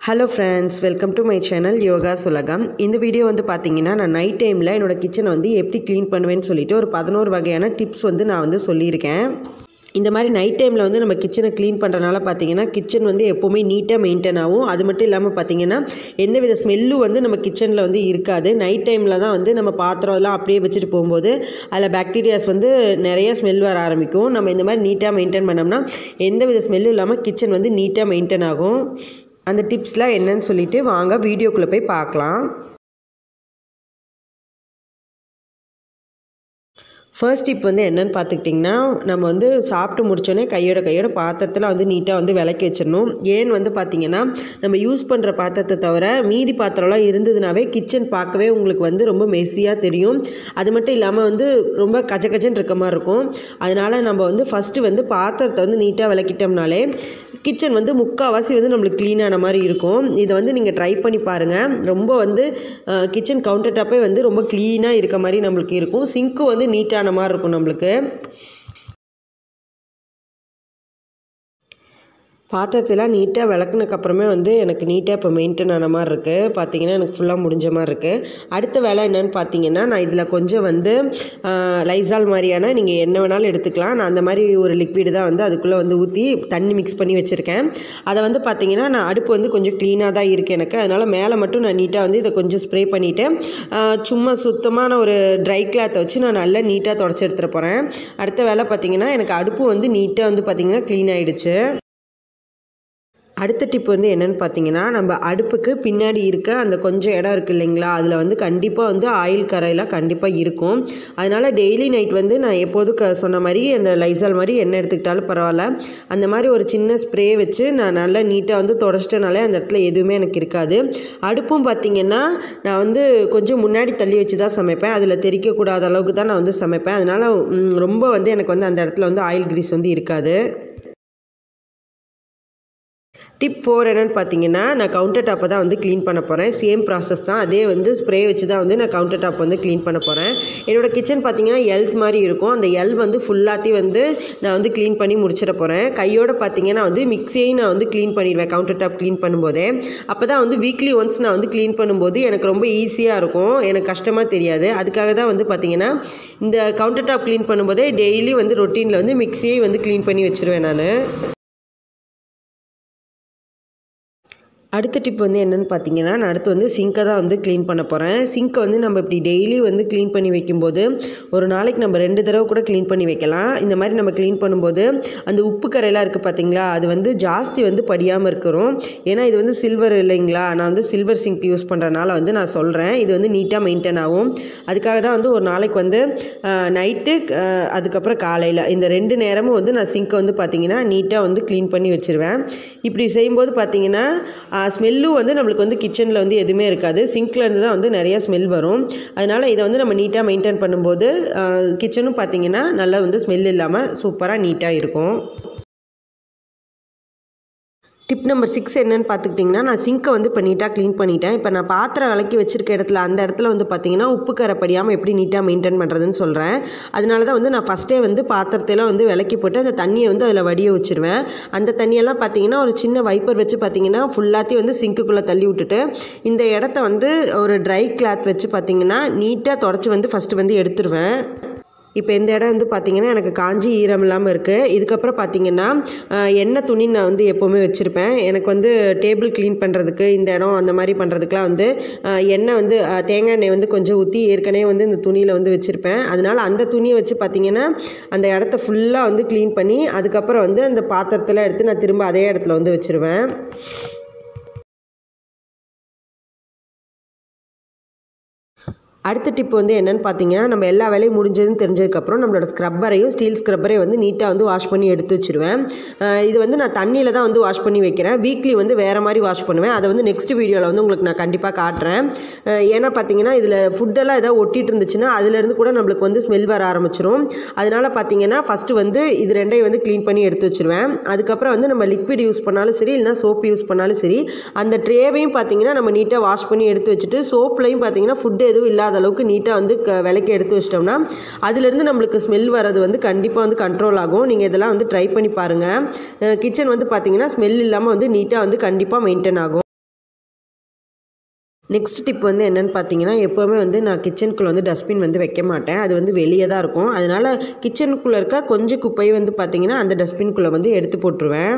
hello friends welcome to my channel Yoga சுலகம் இந்த video வந்து பார்த்தீங்கன்னா நான் நைட் டைமில் என்னோட கிச்சனை வந்து எப்படி க்ளீன் பண்ணுவேன்னு சொல்லிட்டு ஒரு பதினோரு வகையான டிப்ஸ் வந்து நான் வந்து சொல்லியிருக்கேன் இந்த மாதிரி நைட் டைமில் வந்து நம்ம கிச்சனை க்ளீன் பண்ணுறனால பார்த்தீங்கன்னா கிச்சன் வந்து எப்போவுமே நீட்டாக மெயின்டைன் ஆகும் அது மட்டும் இல்லாமல் பார்த்தீங்கன்னா எந்தவித ஸ்மெல்லும் வந்து நம்ம கிச்சனில் வந்து இருக்காது நைட் டைமில் தான் வந்து நம்ம பாத்திரம் எல்லாம் அப்படியே வச்சுட்டு போகும்போது அதில் பாக்டீரியாஸ் வந்து நிறைய ஸ்மெல் வர ஆரம்பிக்கும் நம்ம இந்த மாதிரி நீட்டாக மெயின்டைன் பண்ணோம்னா எந்தவித ஸ்மெல்லும் இல்லாமல் கிச்சன் வந்து நீட்டாக மெயின்டைன் ஆகும் அந்த டிப்ஸ்லாம் என்னன்னு சொல்லிட்டு வாங்க வீடியோக்குள்ளே போய் பார்க்கலாம் ஃபர்ஸ்ட் டிப் வந்து என்னென்னு பார்த்துக்கிட்டிங்கன்னா நம்ம வந்து சாப்பிட்டு முடிச்சோடனே கையோட கையோட பாத்திரத்தில் வந்து நீட்டாக வந்து விளக்கி வச்சிடணும் ஏன்னு வந்து பார்த்திங்கன்னா நம்ம யூஸ் பண்ணுற பாத்திரத்தை தவிர மீதி பாத்திரம்லாம் இருந்ததுனாவே கிச்சன் பார்க்கவே உங்களுக்கு வந்து ரொம்ப மெஸ்ஸியாக தெரியும் அது மட்டும் இல்லாமல் வந்து ரொம்ப கஜ கஜன்னு இருக்க மாதிரி இருக்கும் அதனால் நம்ம வந்து ஃபஸ்ட்டு வந்து பாத்திரத்தை வந்து நீட்டாக விளக்கிட்டோம்னாலே கிச்சன் வந்து முக்கால்வாசி வந்து நம்மளுக்கு க்ளீனான மாதிரி இருக்கும் இதை வந்து நீங்கள் ட்ரை பண்ணி பாருங்கள் ரொம்ப வந்து கிச்சன் கவுண்டர் டாப்பே வந்து ரொம்ப க்ளீனாக இருக்க மாதிரி நம்மளுக்கு இருக்கும் சிங்க்கும் வந்து நீட்டான மாதிரி இருக்கும் நம்மளுக்கு பாத்திரத்தெல்லாம் நீட்டாக விளக்குனக்கப்புறமே வந்து எனக்கு நீட்டாக இப்போ மெயின்டைன் ஆன மாதிரி இருக்குது பார்த்தீங்கன்னா எனக்கு ஃபுல்லாக முடிஞ்ச மாதிரி இருக்குது அடுத்த வேலை என்னென்னு பார்த்தீங்கன்னா நான் இதில் கொஞ்சம் வந்து லைசால் மாதிரியான நீங்கள் என்ன வேணாலும் எடுத்துக்கலாம் நான் அந்த மாதிரி ஒரு லிக்விடு தான் வந்து அதுக்குள்ளே வந்து ஊற்றி தண்ணி மிக்ஸ் பண்ணி வச்சுருக்கேன் அதை வந்து பார்த்தீங்கன்னா நான் அடுப்பு வந்து கொஞ்சம் க்ளீனாக தான் இருக்குது எனக்கு அதனால் மேலே மட்டும் நான் நீட்டாக வந்து இதை கொஞ்சம் ஸ்ப்ரே பண்ணிவிட்டு சும்மா சுத்தமான ஒரு ட்ரை கிளாத்தை வச்சு நான் நல்லா நீட்டாக தொடச்சி எடுத்துகிட்டு போகிறேன் அடுத்த வேலை பார்த்தீங்கன்னா எனக்கு அடுப்பு வந்து நீட்டாக வந்து பார்த்திங்கன்னா க்ளீன் ஆகிடுச்சு அடுத்த டிப் வந்து என்னென்னு பார்த்தீங்கன்னா நம்ம அடுப்புக்கு பின்னாடி இருக்க அந்த கொஞ்சம் இடம் இருக்குது இல்லைங்களா அதில் வந்து கண்டிப்பாக வந்து ஆயில் கரையெல்லாம் கண்டிப்பாக இருக்கும் அதனால் டெய்லி நைட் வந்து நான் எப்போதும் க சொன்ன மாதிரி அந்த லைசால் மாதிரி எண்ணெய் எடுத்துக்கிட்டாலும் பரவாயில்ல அந்த மாதிரி ஒரு சின்ன ஸ்ப்ரே வச்சு நான் நல்லா நீட்டாக வந்து தொடச்சிட்டனாலே அந்த இடத்துல எதுவுமே எனக்கு இருக்காது அடுப்பும் பார்த்திங்கன்னா நான் வந்து கொஞ்சம் முன்னாடி தள்ளி வச்சு தான் சமைப்பேன் அதில் தெரிக்கக்கூடாத அளவுக்கு தான் நான் வந்து சமைப்பேன் அதனால் ரொம்ப வந்து எனக்கு வந்து அந்த இடத்துல வந்து ஆயில் கிரீஸ் வந்து இருக்காது டிப் ஃபோர் என்னென்னு பார்த்தீங்கன்னா நான் கவுண்டர் டாப்பை தான் வந்து க்ளீன் பண்ண போகிறேன் சேம் ப்ராசஸ் தான் அதே வந்து ஸ்ப்ரே வச்சு தான் வந்து நான் கவுண்டர் டாப் வந்து க்ளீன் பண்ண போகிறேன் என்னோடய கிச்சன் பார்த்தீங்கன்னா எல் மாதிரி இருக்கும் அந்த எல் வந்து ஃபுல்லாத்தையும் வந்து நான் வந்து க்ளீன் பண்ணி முடிச்சிட போகிறேன் கையோடு பார்த்தீங்கன்னா வந்து மிக்சியையும் நான் வந்து க்ளீன் பண்ணிடுவேன் கவுண்டர் டாப் க்ளீன் பண்ணும்போதே அப்போ தான் வந்து வீக்லி ஒன்ஸ் நான் வந்து க்ளீன் பண்ணும்போது எனக்கு ரொம்ப ஈஸியாக இருக்கும் எனக்கு கஷ்டமாக தெரியாது அதுக்காக தான் வந்து பார்த்திங்கன்னா இந்த கவுண்டர் டாப் க்ளீன் பண்ணும்போதே டெய்லி வந்து ரொட்டீனில் வந்து மிக்சியை வந்து க்ளீன் பண்ணி வச்சுருவேன் நான் அடுத்த டிப் வந்து என்னென்னு பார்த்தீங்கன்னா நான் அடுத்து வந்து சிங்கை தான் வந்து க்ளீன் பண்ண போகிறேன் சிங்க்கை வந்து நம்ம இப்படி டெய்லி வந்து க்ளீன் பண்ணி வைக்கும்போது ஒரு நாளைக்கு நம்ம ரெண்டு தடவை கூட க்ளீன் பண்ணி வைக்கலாம் இந்த மாதிரி நம்ம க்ளீன் பண்ணும்போது அந்த உப்பு கரையெல்லாம் இருக்குது பார்த்தீங்களா அது வந்து ஜாஸ்தி வந்து படியாமல் இருக்கிறோம் ஏன்னா இது வந்து சில்வர் இல்லைங்களா நான் வந்து சில்வர் சிங்க் யூஸ் பண்ணுறதுனால வந்து நான் சொல்கிறேன் இது வந்து நீட்டாக மெயின்டைன் ஆகும் அதுக்காக தான் வந்து ஒரு நாளைக்கு வந்து நைட்டு அதுக்கப்புறம் காலையில் இந்த ரெண்டு நேரமும் வந்து நான் சிங்க்கை வந்து பார்த்திங்கன்னா நீட்டாக வந்து க்ளீன் பண்ணி வச்சுருவேன் இப்படி செய்யும்போது பார்த்திங்கன்னா ஸ்மெல்லும் வந்து நம்மளுக்கு வந்து கிச்சனில் வந்து எதுவுமே இருக்காது சிங்க்லேருந்து தான் வந்து நிறைய ஸ்மெல் வரும் அதனால் இதை வந்து நம்ம நீட்டாக மெயின்டைன் பண்ணும்போது கிச்சனும் பார்த்திங்கன்னா நல்லா வந்து ஸ்மெல் இல்லாமல் சூப்பராக நீட்டாக இருக்கும் டிப் நம்பர் சிக்ஸ் என்னென்னு பார்த்துக்கிட்டிங்கன்னா நான் சிங்க்கை வந்து இப்போ நீட்டாக க்ளீன் பண்ணிட்டேன் இப்போ நான் பாத்திரம் விளக்கி வச்சிருக்க இடத்துல அந்த இடத்துல வந்து பார்த்திங்கன்னா உப்பு கரை படியாமல் எப்படி நீட்டாக மெயின்டைன் பண்ணுறதுன்னு சொல்கிறேன் அதனால தான் வந்து நான் ஃபஸ்ட்டே வந்து பாத்திரத்தையெல்லாம் வந்து விளக்கி போட்டு அந்த தண்ணியை வந்து அதில் வடிய வச்சுருவேன் அந்த தண்ணியெல்லாம் பார்த்திங்கன்னா ஒரு சின்ன வைப்பர் வச்சு பார்த்திங்கன்னா ஃபுல்லாத்தையும் வந்து சிங்க்குள்ளே தள்ளி விட்டுட்டு இந்த இடத்த வந்து ஒரு ட்ரை கிளாத் வச்சு பார்த்திங்கன்னா நீட்டாக தொடச்சி வந்து ஃபஸ்ட்டு வந்து எடுத்துருவேன் இப்போ இந்த இடம் வந்து பார்த்திங்கன்னா எனக்கு காஞ்சி ஈரம் இல்லாமல் இருக்குது இதுக்கப்புறம் பார்த்திங்கன்னா எண்ணெய் துணி நான் வந்து எப்போவுமே வச்சுருப்பேன் எனக்கு வந்து டேபிள் க்ளீன் பண்ணுறதுக்கு இந்த இடம் அந்த மாதிரி பண்ணுறதுக்குலாம் வந்து எண்ணெய் வந்து தேங்காய் எண்ணெய் வந்து கொஞ்சம் ஊற்றி ஏற்கனவே வந்து இந்த துணியில் வந்து வச்சுருப்பேன் அதனால் அந்த துணியை வச்சு பார்த்திங்கன்னா அந்த இடத்த ஃபுல்லாக வந்து க்ளீன் பண்ணி அதுக்கப்புறம் வந்து அந்த பாத்திரத்தில் எடுத்து நான் திரும்ப அதே இடத்துல வந்து வச்சுருவேன் அடுத்த டிப் வந்து என்னென்னு பார்த்தீங்கன்னா நம்ம எல்லா வேலையும் முடிஞ்சதுன்னு தெரிஞ்சதுக்கப்புறம் நம்மளோட ஸ்க்ரப்பரையும் ஸ்டீல் ஸ்க்ரப்பரையும் வந்து நீட்டாக வந்து வாஷ் பண்ணி எடுத்து வச்சுருவேன் இது வந்து நான் தண்ணியில் தான் வந்து வாஷ் பண்ணி வைக்கிறேன் வீக்லி வந்து வேறு மாதிரி வாஷ் பண்ணுவேன் அதை வந்து நெக்ஸ்ட் வீடியோவில் வந்து உங்களுக்கு நான் கண்டிப்பாக காட்டுறேன் ஏன்னா பார்த்தீங்கன்னா இதில் ஃபுட்டெல்லாம் ஏதாவது ஒட்டிகிட்டு இருந்துச்சுன்னா அதுலேருந்து கூட நம்மளுக்கு வந்து ஸ்மெல் வர ஆரம்பிச்சிரும் அதனால் பார்த்தீங்கன்னா ஃபஸ்ட்டு வந்து இது ரெண்டையும் வந்து க்ளீன் பண்ணி எடுத்து வச்சுருவேன் அதுக்கப்புறம் வந்து நம்ம லிக்விட் யூஸ் பண்ணாலும் சரி இல்லைனா சோப்பு யூஸ் பண்ணாலும் சரி அந்த ட்ரேவையும் பார்த்தீங்கன்னா நம்ம நீட்டாக வாஷ் பண்ணி எடுத்து வச்சுட்டு சோப்லையும் பார்த்தீங்கன்னா ஃபுட்டு எதுவும் இல்லாத இல்லாத அளவுக்கு நீட்டாக வந்து க விளக்கி எடுத்து வச்சிட்டோம்னா அதுலேருந்து நம்மளுக்கு ஸ்மெல் வர்றது வந்து கண்டிப்பாக வந்து கண்ட்ரோல் ஆகும் நீங்கள் இதெல்லாம் வந்து ட்ரை பண்ணி பாருங்கள் கிச்சன் வந்து பார்த்தீங்கன்னா ஸ்மெல் இல்லாமல் வந்து நீட்டாக வந்து கண்டிப்பாக மெயின்டைன் ஆகும் நெக்ஸ்ட் டிப் வந்து என்னென்னு பார்த்தீங்கன்னா எப்போவுமே வந்து நான் கிச்சனுக்குள்ளே வந்து டஸ்ட்பின் வந்து வைக்க மாட்டேன் அது வந்து வெளியே தான் இருக்கும் அதனால் கிச்சனுக்குள்ளே இருக்க கொஞ்சம் குப்பை வந்து பார்த்தீங்கன்னா அந்த டஸ்ட்பின்குள்ளே வந்து எடுத்து போட்டுருவேன்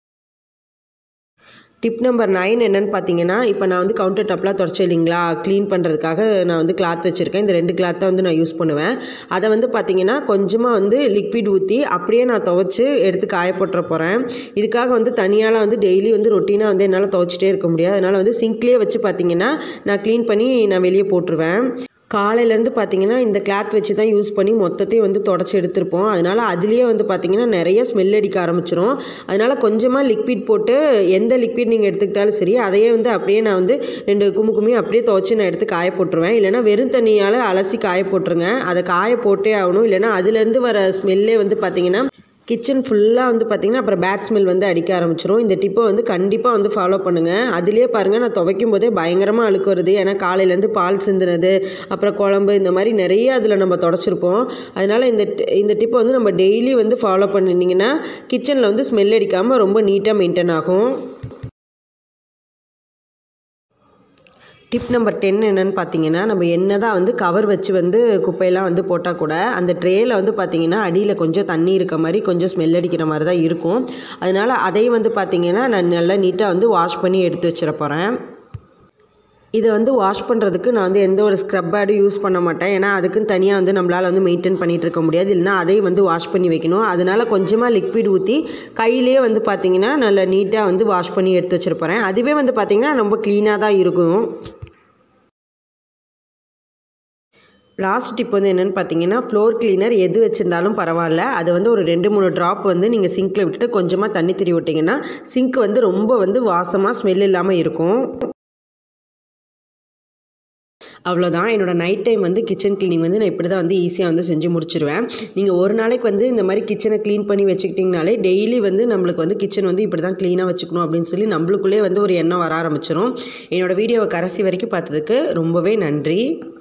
டிப் நம்பர் நைன் என்னென்னு பார்த்தீங்கன்னா இப்போ நான் வந்து கவுண்டர் டாப்லாம் தொடச்சேன் இல்லைங்களா க்ளீன் பண்ணுறதுக்காக நான் வந்து கிளாத் வச்சுருக்கேன் இந்த ரெண்டு கிளாத் தான் வந்து நான் யூஸ் பண்ணுவேன் அதை வந்து பார்த்தீங்கன்னா கொஞ்சமாக வந்து லிக்விட் ஊற்றி அப்படியே நான் துவைச்சி எடுத்து காய போட்டுற போகிறேன் இதுக்காக வந்து தனியாலாம் வந்து டெய்லி வந்து ரொட்டீனாக வந்து என்னால் துவைச்சிட்டே இருக்க முடியாது அதனால் வந்து சிங்க்லேயே வச்சு பார்த்தீங்கன்னா நான் க்ளீன் பண்ணி நான் வெளியே போட்டுருவேன் காலையிலேருந்து பார்த்தீங்கன்னா இந்த கிளாத் வச்சு தான் யூஸ் பண்ணி மொத்தத்தையும் வந்து தொடச்சி எடுத்திருப்போம் அதனால் அதுலேயே வந்து பார்த்தீங்கன்னா நிறைய ஸ்மெல் அடிக்க ஆரம்பிச்சிரும் அதனால் கொஞ்சமாக லிக்விட் போட்டு எந்த லிக்விட் நீங்கள் எடுத்துக்கிட்டாலும் சரி அதையே வந்து அப்படியே நான் வந்து ரெண்டு கும்மு கும்மி அப்படியே துவைச்சி நான் எடுத்து காய போட்டுருவேன் இல்லைனா வெறும் தண்ணியால் அலசி காய போட்டுருங்க அதை காய போட்டே ஆகணும் இல்லைனா அதுலேருந்து வர ஸ்மெல்லே வந்து பார்த்தீங்கன்னா கிச்சன் ஃபுல்லாக வந்து பார்த்திங்கன்னா அப்புறம் பேட் ஸ்மெல் வந்து அடிக்க ஆரம்பிச்சிரும் இந்த டிப்பை வந்து கண்டிப்பாக வந்து ஃபாலோ பண்ணுங்கள் அதுலேயே பாருங்கள் நான் துவைக்கும் போதே பயங்கரமாக அழுக்கு வருது ஏன்னா காலையிலேருந்து பால் சிந்துனது அப்புறம் குழம்பு இந்த மாதிரி நிறைய அதில் நம்ம தொடச்சிருப்போம் அதனால் இந்த இந்த டிப்பை வந்து நம்ம டெய்லி வந்து ஃபாலோ பண்ணியிருந்தீங்கன்னா கிச்சனில் வந்து ஸ்மெல் அடிக்காமல் ரொம்ப நீட்டாக மெயின்டைன் ஆகும் டிப் நம்பர் டென் என்னென்னு பார்த்தீங்கன்னா நம்ம என்ன தான் வந்து கவர் வச்சு வந்து குப்பையெல்லாம் வந்து போட்டால் கூட அந்த ட்ரேயில் வந்து பார்த்திங்கன்னா அடியில் கொஞ்சம் தண்ணி இருக்க மாதிரி கொஞ்சம் ஸ்மெல் அடிக்கிற மாதிரி தான் இருக்கும் அதனால் அதையும் வந்து பார்த்திங்கன்னா நான் நல்லா நீட்டாக வந்து வாஷ் பண்ணி எடுத்து வச்சிட போகிறேன் இதை வந்து வாஷ் பண்ணுறதுக்கு நான் வந்து எந்த ஒரு ஸ்க்ரப் பேடும் யூஸ் பண்ண மாட்டேன் ஏன்னா அதுக்குன்னு தனியாக வந்து நம்மளால் வந்து மெயின்டைன் பண்ணிகிட்டு இருக்க முடியாது இல்லைனா அதையும் வந்து வாஷ் பண்ணி வைக்கணும் அதனால் கொஞ்சமாக லிக்விட் ஊற்றி கையிலே வந்து பார்த்திங்கன்னா நல்லா நீட்டாக வந்து வாஷ் பண்ணி எடுத்து வச்சிருப்பேன் அதுவே வந்து பார்த்திங்கன்னா ரொம்ப க்ளீனாக தான் இருக்கும் லாஸ்ட் டிப் வந்து என்னென்னு பார்த்தீங்கன்னா ஃப்ளோர் கிளீனர் எது வச்சுருந்தாலும் பரவாயில்ல அதை வந்து ஒரு ரெண்டு மூணு ட்ராப் வந்து நீங்கள் சிங்க்கில் விட்டுட்டு கொஞ்சமாக தண்ணி திரி விட்டிங்கன்னா சிங்க் வந்து ரொம்ப வந்து வாசமாக ஸ்மெல் இல்லாமல் இருக்கும் அவ்வளோதான் என்னோடய நைட் டைம் வந்து கிச்சன் க்ளீனிங் வந்து நான் இப்படி தான் வந்து ஈஸியாக வந்து செஞ்சு முடிச்சிருவேன் நீங்கள் ஒரு நாளைக்கு வந்து இந்த மாதிரி கிச்சனை க்ளீன் பண்ணி வச்சுக்கிட்டிங்கனாலே டெய்லி வந்து நம்மளுக்கு வந்து கிச்சன் வந்து இப்படி தான் க்ளீனாக வச்சுக்கணும் அப்படின்னு சொல்லி நம்மளுக்குள்ளே வந்து ஒரு எண்ணம் வர ஆரம்பிச்சிடும் என்னோடய வீடியோவை கடைசி வரைக்கும் பார்த்ததுக்கு ரொம்பவே நன்றி